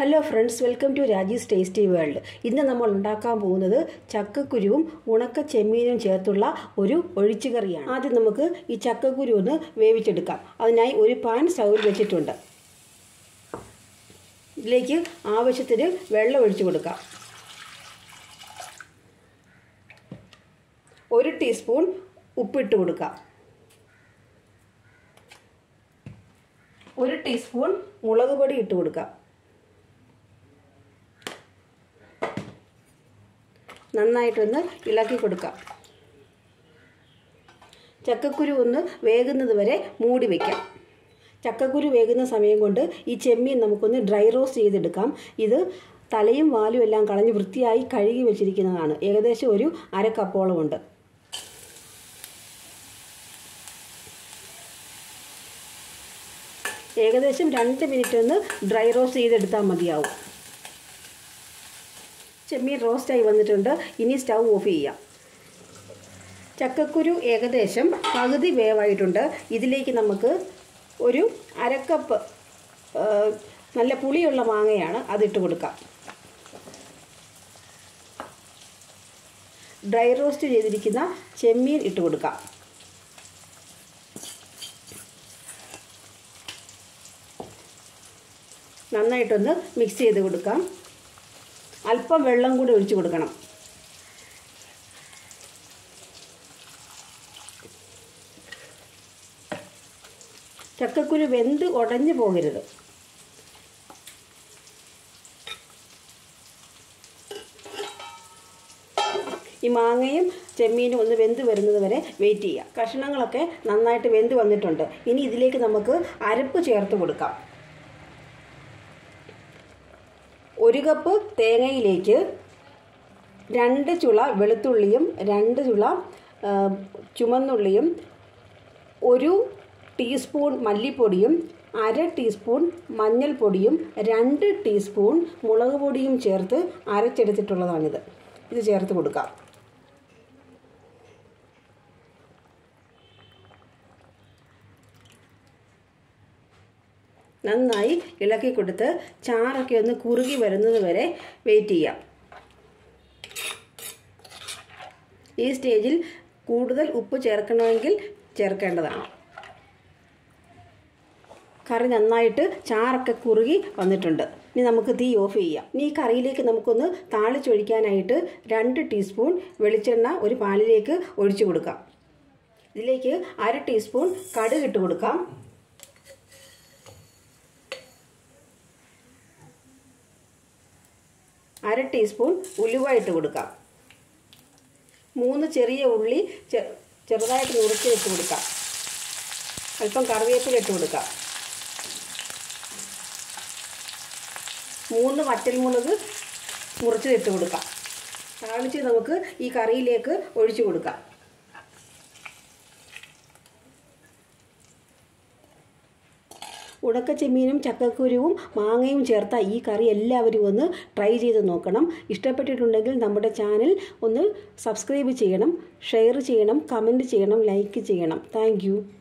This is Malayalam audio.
hello friends welcome to Raji's tasty world ഇന്ന് നമ്മൾ ഉണ്ടാക്കാൻ പോകുന്നത് ചക്കക്കുരുവും ഉണക്ക ചെമ്മീനും ചേർത്തുള്ള ഒരു ഒഴിച്ചുകറിയാണ് ആദ്യം നമുക്ക് ഈ ചക്കക്കുരു ഒന്ന് വേവിച്ചെടുക്കാം അതിനായി ഒരു പാൻ സ്റ്റൗവിൽ വെച്ചിട്ടുണ്ട് ഇതിലേക്ക് ആവശ്യത്തിന് വെള്ളം ഒഴിച്ചു കൊടുക്കാം ഒരു ടീസ്പൂൺ ഉപ്പിട്ട് കൊടുക്കാം ഒരു ടീസ്പൂൺ മുളക് പൊടി ഇട്ട് കൊടുക്കാം നന്നായിട്ടൊന്ന് ഇളക്കി കൊടുക്കാം ചക്കക്കുരു ഒന്ന് വേകുന്നത് വരെ മൂടി വയ്ക്കാം ചക്കക്കുരു വേകുന്ന സമയം കൊണ്ട് ഈ ചെമ്മീൻ നമുക്കൊന്ന് ഡ്രൈ റോസ്റ്റ് ചെയ്തെടുക്കാം ഇത് തലയും വാലും എല്ലാം കളഞ്ഞ് വൃത്തിയായി കഴുകി വെച്ചിരിക്കുന്നതാണ് ഏകദേശം ഒരു അര കപ്പോളം ഉണ്ട് ഏകദേശം രണ്ട് മിനിറ്റ് ഒന്ന് ഡ്രൈ റോസ്റ്റ് ചെയ്തെടുത്താൽ മതിയാവും ചെമ്മീൻ റോസ്റ്റായി വന്നിട്ടുണ്ട് ഇനി സ്റ്റൗ ഓഫ് ചെയ്യാം ചക്കക്കുരു ഏകദേശം പകുതി വേവായിട്ടുണ്ട് ഇതിലേക്ക് നമുക്ക് ഒരു അരക്കപ്പ് നല്ല പുളിയുള്ള മാങ്ങയാണ് അതിട്ട് കൊടുക്കാം ഡ്രൈ റോസ്റ്റ് ചെയ്തിരിക്കുന്ന ചെമ്മീൻ ഇട്ട് കൊടുക്കാം നന്നായിട്ടൊന്ന് മിക്സ് ചെയ്ത് കൊടുക്കാം അല്പം വെള്ളം കൂടി ഒഴിച്ചു കൊടുക്കണം ചക്കക്കുരു വെന്ത് ഉടഞ്ഞു പോകരുത് ഈ മാങ്ങയും ചെമ്മീനും ഒന്ന് വെന്ത് വരുന്നത് വരെ വെയിറ്റ് ചെയ്യാം കഷ്ണങ്ങളൊക്കെ നന്നായിട്ട് വെന്ത് വന്നിട്ടുണ്ട് ഇനി ഇതിലേക്ക് നമുക്ക് അരപ്പ് ചേർത്ത് കൊടുക്കാം ഒരു കപ്പ് തേങ്ങയിലേക്ക് രണ്ട് ചുള വെളുത്തുള്ളിയും രണ്ട് ചുള ചുമന്നുള്ളിയും ഒരു ടീസ്പൂൺ മല്ലിപ്പൊടിയും അര ടീസ്പൂൺ മഞ്ഞൾപ്പൊടിയും രണ്ട് ടീസ്പൂൺ മുളക് പൊടിയും ചേർത്ത് അരച്ചെടുത്തിട്ടുള്ളതാണിത് ഇത് ചേർത്ത് കൊടുക്കാം നന്നായി ഇളക്കി കൊടുത്ത് ചാറൊക്കെ ഒന്ന് കുറുകി വരുന്നത് വരെ വെയിറ്റ് ചെയ്യാം ഈ സ്റ്റേജിൽ കൂടുതൽ ഉപ്പ് ചേർക്കണമെങ്കിൽ ചേർക്കേണ്ടതാണ് കറി നന്നായിട്ട് ചാറൊക്കെ കുറുകി വന്നിട്ടുണ്ട് ഇനി നമുക്ക് തീ ഓഫ് ചെയ്യാം ഇനി ഈ കറിയിലേക്ക് നമുക്കൊന്ന് താളിച്ചൊഴിക്കാനായിട്ട് രണ്ട് ടീസ്പൂൺ വെളിച്ചെണ്ണ ഒരു പാനിലേക്ക് ഒഴിച്ചു കൊടുക്കാം ഇതിലേക്ക് അര ടീസ്പൂൺ കടുക് ഇട്ട് കൊടുക്കാം അര ടീസ്പൂൺ ഉലുവ ഇട്ട് കൊടുക്കാം മൂന്ന് ചെറിയ ഉള്ളി ചെറുതായിട്ട് നുറുക്കി ഇട്ട് കൊടുക്കാം അല്പം കറിവേപ്പില ഇട്ട് കൊടുക്കാം മൂന്ന് വറ്റൽമുളക് മുറിച്ച് ഇട്ട് കൊടുക്കാം താളിച്ച് നമുക്ക് ഈ കറിയിലേക്ക് ഒഴിച്ചു കൊടുക്കാം ഉണക്ക ചെമ്മീനും ചക്കക്കുരുവും മാങ്ങയും ചേർത്ത ഈ കറി എല്ലാവരും ഒന്ന് ട്രൈ ചെയ്ത് നോക്കണം ഇഷ്ടപ്പെട്ടിട്ടുണ്ടെങ്കിൽ നമ്മുടെ ചാനൽ ഒന്ന് സബ്സ്ക്രൈബ് ചെയ്യണം ഷെയർ ചെയ്യണം കമൻറ്റ് ചെയ്യണം ലൈക്ക് ചെയ്യണം താങ്ക്